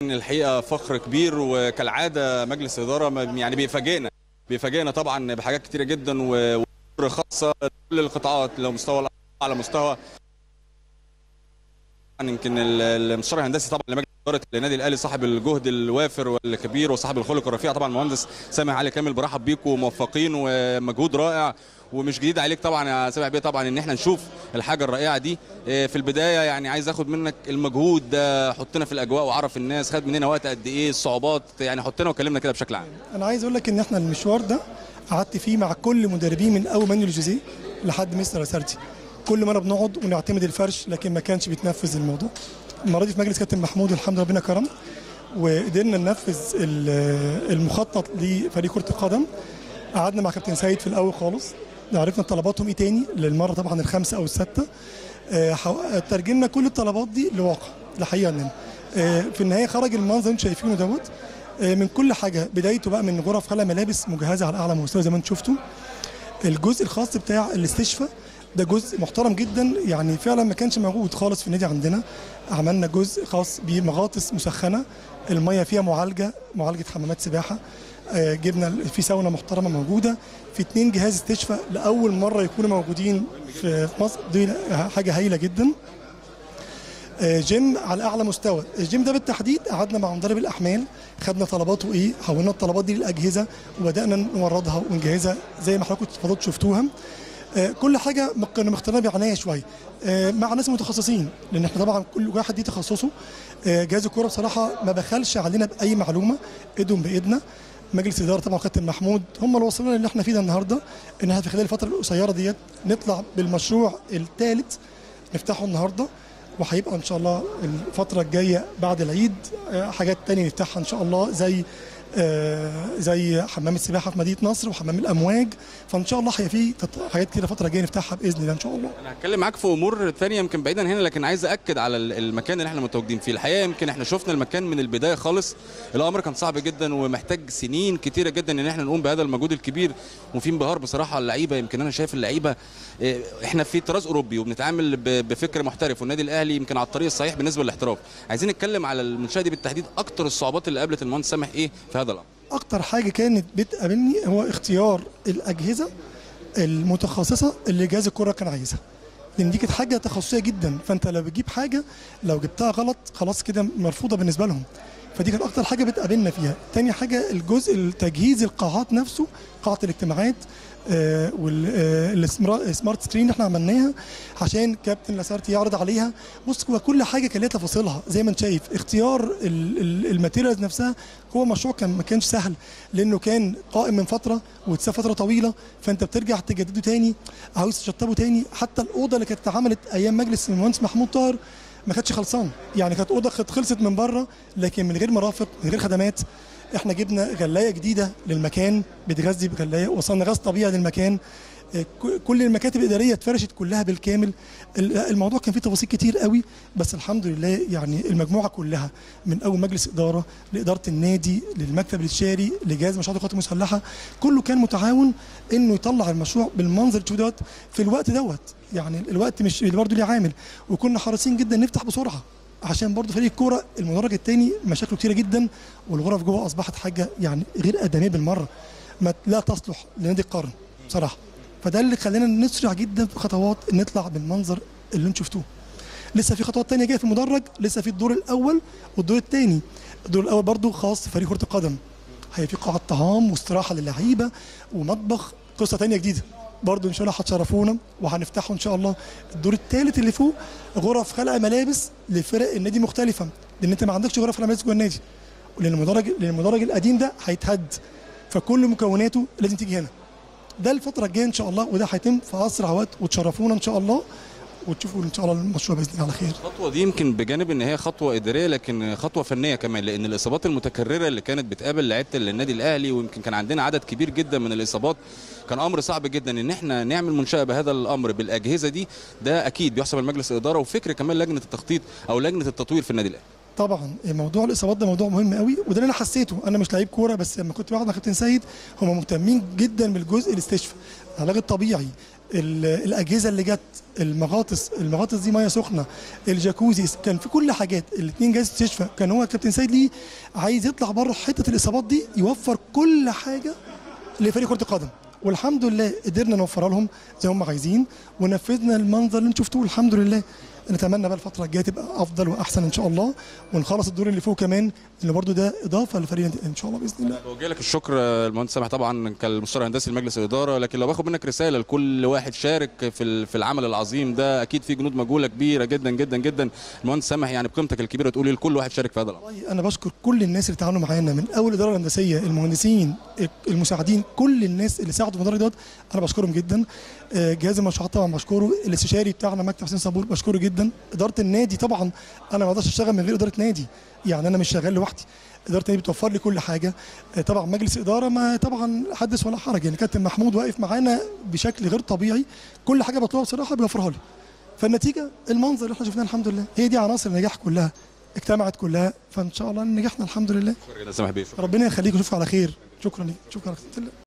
الحقيقه فخر كبير وكالعاده مجلس اداره ما- يعني بيفاجئنا بيفاجئنا طبعا بحاجات كتيره جدا و- وامور خاصه لكل القطاعات لو مستوى الأرض على مستوى يمكن ال- المستشار الهندسي طبعا لمجلس اداره النادي الاهلي صاحب الجهد الوافر والكبير وصاحب الخلق الرفيع طبعا المهندس سامح علي كامل برحب بيكم وموفقين ومجهود رائع ومش جديد عليك طبعا يا سامح بيه طبعا ان احنا نشوف الحاجه الرائعه دي إيه، في البدايه يعني عايز اخد منك المجهود ده حطنا في الاجواء وعرف الناس خد مننا وقت قد ايه الصعوبات يعني حطنا وكلمنا كده بشكل عام انا عايز اقول لك ان احنا المشوار ده قعدت فيه مع كل مدربين من اول مانويل جوزيه لحد مستر اسارتي كل مره بنقعد ونعتمد الفرش لكن ما كانش بيتنفذ الموضوع المره دي في مجلس كابتن محمود والحمد لله ربنا كرم وقدرنا ننفذ ال- المخطط لفريق كره القدم قعدنا مع كابتن سيد في الاول خالص عرفنا طلباتهم ايه تاني للمره طبعا الخامسه او السادسه آه، حو- ترجمنا كل الطلبات دي لواقع لحقيقه اننا آه، في النهايه خرج المنظر اللي انتم شايفينه دوت آه، من كل حاجه بدايته بقى من غرف خلع ملابس مجهزه على اعلى مستوى زي ما انتم شفتوا الجزء الخاص بتاع الاستشفاء ده جزء محترم جدا يعني فعلا ما كانش موجود خالص في النادي عندنا عملنا جزء خاص بمغاطس مسخنه الميه فيها معالجه معالجه حمامات سباحه آه، جبنا في ساونا محترمه موجوده في اتنين جهاز استشفاء لاول مره يكونوا موجودين في في مصر دي حاجه هايله جدا آه، جيم على اعلى مستوى الجيم ده بالتحديد قعدنا مع مدرب الاحمال خدنا طلباته ايه حولنا الطلبات دي للاجهزه وبدانا نوردها ونجهزها زي ما حضراتكم اتفضلتوا شفتوها آه، كل حاجه م- كنا مختارينها بعنايه شويه آه، مع ناس متخصصين لان احنا طبعا كل واحد دي تخصصه آه، جهاز الكوره بصراحه ما بخلش علينا باي معلومه ايدهم بايدنا مجلس الاداره طبعا كابتن محمود هم اللي وصلونا اللي احنا فيه ده النهارده ان احنا في خلال الفتره القصيره ديت نطلع بالمشروع الثالث نفتحه النهارده وهيبقى ان شاء الله الفتره الجايه بعد العيد آه، حاجات تانية نفتحها ان شاء الله زي آه، زي حمام السباحه في مدينه نصر وحمام الامواج فان شاء الله هيبقى في تط- حاجات كده الفتره الجايه نفتحها باذن الله ان شاء الله انا هتكلم معاك في امور ثانيه يمكن بعيدا هنا لكن عايز اكد على ال- المكان اللي احنا متواجدين فيه الحقيقه يمكن احنا شفنا المكان من البدايه خالص الامر كان صعب جدا ومحتاج سنين كتيره جدا ان احنا نقوم بهذا المجهود الكبير وفي انبهار بصراحه على اللعيبه يمكن انا شايف اللعيبه اه، احنا في طراز اوروبي وبنتعامل ب- بفكر محترف والنادي الاهلي يمكن على الطريق الصحيح بالنسبه للاحتراف عايزين نتكلم على المنشاه دي بالتحديد اكتر الصعوبات اللي قابلت المهندس سامح ايه في هذا الامر اكتر حاجه كانت بتقابلني هو اختيار الاجهزه المتخصصه اللي جهاز الكره كان عايزها لان دي كانت حاجه تخصصيه جدا فانت لو بتجيب حاجه لو جبتها غلط خلاص كده مرفوضه بالنسبه لهم فدي كانت اكتر حاجه بتقابلنا فيها تاني حاجه الجزء التجهيز القاعات نفسه قاعه الاجتماعات والسمارت سكرين اللي احنا عملناها عشان كابتن لاسارتي يعرض عليها بص هو كل حاجه كان ليها تفاصيلها زي ما انت شايف اختيار ال- ال- الماتيريالز نفسها هو مشروع كان ما كانش سهل لانه كان قائم من فتره واتساب فتره طويله فانت بترجع تجدده تاني عاوز تشطبه تاني حتى الاوضه اللي كانت اتعملت ايام مجلس المهندس محمود طاهر ما كانتش خلصان يعني كانت اوضه كانت خلصت من بره لكن من غير مرافق من غير خدمات احنا جبنا غلايه جديده للمكان بتغذي بغلايه وصلنا غاز طبيعي للمكان آه، ك- كل المكاتب الاداريه اتفرشت كلها بالكامل ال- الموضوع كان فيه تفاصيل كتير قوي بس الحمد لله يعني المجموعه كلها من اول مجلس اداره لاداره النادي للمكتب الاستشاري لجهاز مشروعات القوات المسلحه كله كان متعاون انه يطلع المشروع بالمنظر اللي تشوفه دوت في الوقت دوت يعني الوقت مش برضه ليه عامل وكنا حريصين جدا نفتح بسرعه عشان برضه فريق الكوره المدرج الثاني مشاكله كتيره جدا والغرف جوه اصبحت حاجه يعني غير ادميه بالمره ما لا تصلح لنادي القرن بصراحه فده اللي خلانا نسرع جدا في خطوات نطلع بالمنظر اللي انتم شفتوه لسه في خطوات تانية جايه في المدرج لسه في الدور الاول والدور الثاني الدور الاول برضه خاص فريق كره القدم هيبقى في قاعه طعام واستراحه للعيبه ومطبخ قصه تانية جديده برضه ان شاء الله هتشرفونا وهنفتحه ان شاء الله الدور الثالث اللي فوق غرف خلع ملابس لفرق النادي مختلفه لان انت ما عندكش غرف خلع ملابس جوه النادي لان المدرج لان المدرج القديم ده هيتهد فكل مكوناته لازم تيجي هنا ده الفتره الجايه ان شاء الله وده هيتم في اسرع وقت وتشرفونا ان شاء الله وتشوفوا ان شاء الله المشروع باذن الله على خير الخطوه دي يمكن بجانب ان هي خطوه اداريه لكن خطوه فنيه كمان لان الاصابات المتكرره اللي كانت بتقابل لعيبه النادي الاهلي ويمكن كان عندنا عدد كبير جدا من الاصابات كان امر صعب جدا ان احنا نعمل منشاه بهذا الامر بالاجهزه دي ده اكيد بيحسب المجلس الاداره وفكر كمان لجنه التخطيط او لجنه التطوير في النادي الاهلي طبعا موضوع الاصابات ده موضوع مهم قوي وده اللي انا حسيته انا مش لعيب كوره بس لما كنت بقعد مع كابتن سيد هم مهتمين جدا بالجزء الاستشفاء العلاج الطبيعي ال- الاجهزه اللي جت المغاطس المغاطس دي ميه سخنه الجاكوزي كان في كل حاجات الاثنين جهاز استشفاء كان هو كابتن سيد ليه عايز يطلع بره حته الاصابات دي يوفر كل حاجه لفريق كره القدم والحمد لله قدرنا نوفرها لهم زي ما هم عايزين ونفذنا المنظر اللي انتم شفتوه الحمد لله نتمنى بقى الفتره الجايه تبقى افضل واحسن ان شاء الله ونخلص الدور اللي فوق كمان اللي برضو ده اضافه للفريق ان شاء الله باذن الله بوجه لك الشكر المهندس سامح طبعا كالمستشار الهندسي لمجلس الاداره لكن لو باخد منك رساله لكل واحد شارك في ال- في العمل العظيم ده اكيد في جنود مجهوله كبيره جدا جدا جدا المهندس سامح يعني بقيمتك الكبيره تقول إيه لكل واحد شارك في هذا الامر والله انا بشكر كل الناس اللي تعاونوا معانا من اول الاداره الهندسيه المهندسين المساعدين كل الناس اللي ساعدوا في المدرج دوت انا بشكرهم جدا آه، جهاز المشروعات طبعا بشكره الاستشاري بتاعنا مكتب حسين صابور بشكره جدا اداره النادي طبعا انا ما اقدرش اشتغل من غير اداره نادي يعني انا مش شغال لوحدي اداره النادي بتوفر لي كل حاجه آه، طبعا مجلس اداره ما طبعا حدث ولا حرج يعني كابتن محمود واقف معانا بشكل غير طبيعي كل حاجه بطلبها بصراحه بيوفرها لي فالنتيجه المنظر اللي احنا شفناه الحمد لله هي دي عناصر النجاح كلها اجتمعت كلها فان شاء الله نجحنا الحمد لله شكرا جدا سامح بيه شكرا. ربنا يخليك ونشوفك على خير شكرا لك شكرا لك